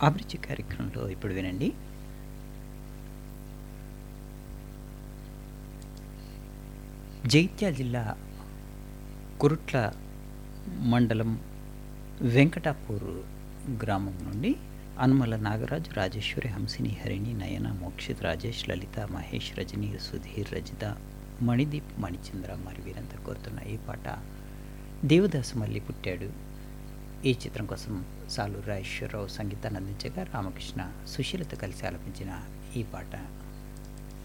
అభిరుచి కార్యక్రమంలో ఇప్పుడు వినండి జైత్యాల జిల్లా కురుట్ల మండలం వెంకటాపూర్ గ్రామం నుండి అనుమల నాగరాజు రాజేశ్వరి హంసిని హరిణి నయన మోక్షిత్ రాజేష్ లలిత మహేష్ రజని సుధీర్ రజిత మణిదీప్ మణిచంద్ర మరి వీరంతా కోరుతున్న ఈ పాట దేవదాసు మళ్ళీ పుట్టాడు ఈ చిత్రం కోసం సాలు రాజేశ్వరరావు సంగీతాన్ని అందించగా రామకృష్ణ సుశీలత కలిసి ఆలపించిన ఈ పాట